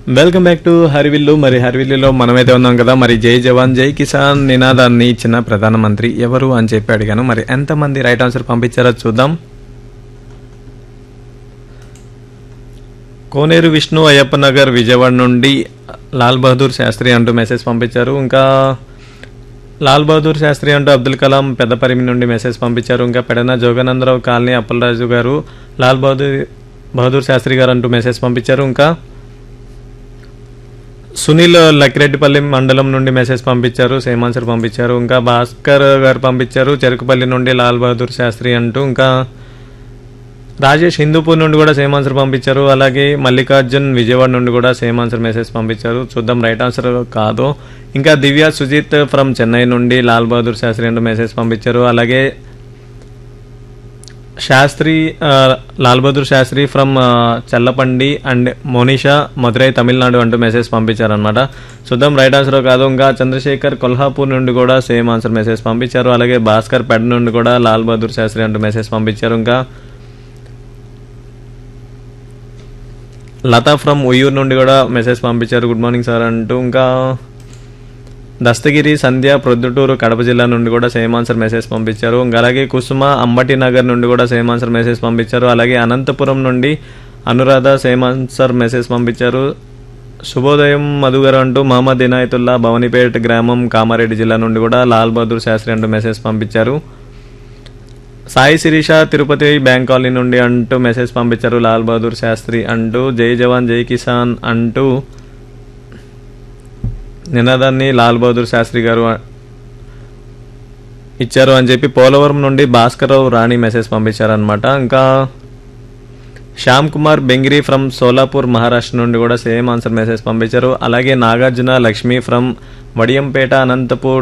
welcome back to హరివిల్లు మరి హరివిల్లులో మనమైతే ఉన్నాం కదా మరి జై జవాన్ జై కిసాన్ నినాదాన్ని ఇచ్చిన ప్రధానమంత్రి ఎవరు అని చెప్పి అడిగాను మరి ఎంతమంది రైట్ ఆన్సర్ పంపించారో చూద్దాం కోనేరు విష్ణు అయ్యప్ప నగర్ విజయవాడ నుండి లాల్ బహదూర్ శాస్త్రి అంటూ మెసేజ్ పంపించారు ఇంకా లాల్ బహదూర్ శాస్త్రి అంటూ అబ్దుల్ కలాం పెద్దపరిమి నుండి మెసేజ్ పంపించారు ఇంకా పెడన జోగానందరావు కాలనీ అప్పలరాజు గారు లాల్ బహదూర్ బహదూర్ శాస్త్రి గారు అంటూ మెసేజ్ పంపించారు ఇంకా సునీల్ లక్కిరెడ్డిపల్లి మండలం నుండి మెసేజ్ పంపించారు సేమ్ ఆన్సర్ పంపించారు ఇంకా భాస్కర్ గారు పంపించారు చెరుకుపల్లి నుండి లాల్ బహదూర్ శాస్త్రి అంటూ ఇంకా రాజేష్ హిందూపూర్ నుండి కూడా సేమ్ ఆన్సర్ పంపించారు అలాగే మల్లికార్జున్ విజయవాడ నుండి కూడా సేమ్ ఆన్సర్ మెసేజ్ పంపించారు చూద్దాం రైట్ ఆన్సర్ కాదు ఇంకా దివ్య సుజిత్ ఫ్రమ్ చెన్నై నుండి లాల్ బహదూర్ శాస్త్రి అంటూ మెసేజ్ పంపించారు అలాగే శాస్త్రి ఆ, లాల్ బహదూర్ శాస్త్రి ఫ్రమ్ ఆ, చల్లపండి అండ్ మోనిషా మధురై తమిళనాడు అంటూ మెసేజ్ పంపించారనమాట చూద్దాం రైట్ ఆన్సర్ కాదు ఇంకా చంద్రశేఖర్ కొల్హాపూర్ నుండి కూడా సేమ్ ఆన్సర్ మెసేజ్ పంపించారు అలాగే భాస్కర్ పెడ్ నుండి కూడా లాల్ బహదూర్ శాస్త్రి అంటూ మెసేజ్ పంపించారు ఇంకా లతా ఫ్రమ్ ఉయ్యూరు నుండి కూడా మెసేజ్ పంపించారు గుడ్ మార్నింగ్ సార్ అంటూ ఇంకా దస్తగిరి సంధ్య ప్రొద్దుటూరు కడప జిల్లా నుండి కూడా సేమ్ ఆన్సర్ మెసేజ్ పంపించారు ఇంకా అలాగే కుసుమ అంబటి నగర్ నుండి కూడా సేమ్ ఆన్సర్ మెసేజ్ పంపించారు అలాగే అనంతపురం నుండి అనురాధ సేమ్ ఆన్సర్ మెసేజ్ పంపించారు శుభోదయం మధు గారు అంటూ మహమ్మద్ ఇనాయతుల్లా భవనిపేట గ్రామం కామారెడ్డి జిల్లా నుండి కూడా లాల్ బహదూర్ శాస్త్రి అంటూ మెసేజ్ పంపించారు సాయి శిరీష తిరుపతి బ్యాంక్ కాలనీ నుండి అంటూ మెసేజ్ పంపించారు లాల్ బహదూర్ శాస్త్రి అంటూ జై జవాన్ జై కిసాన్ అంటూ నినాదాన్ని లాల్ బహదూర్ శాస్త్రి గారు ఇచ్చారు అని చెప్పి పోలవరం నుండి భాస్కరరావు రాణి మెసేజ్ పంపించారనమాట ఇంకా శ్యామ్ కుమార్ బెంగిరి ఫ్రమ్ సోలాపూర్ మహారాష్ట్ర నుండి కూడా సేమ్ ఆన్సర్ మెసేజ్ పంపించారు అలాగే నాగార్జున లక్ష్మి ఫ్రమ్ వడియంపేట అనంతపూర్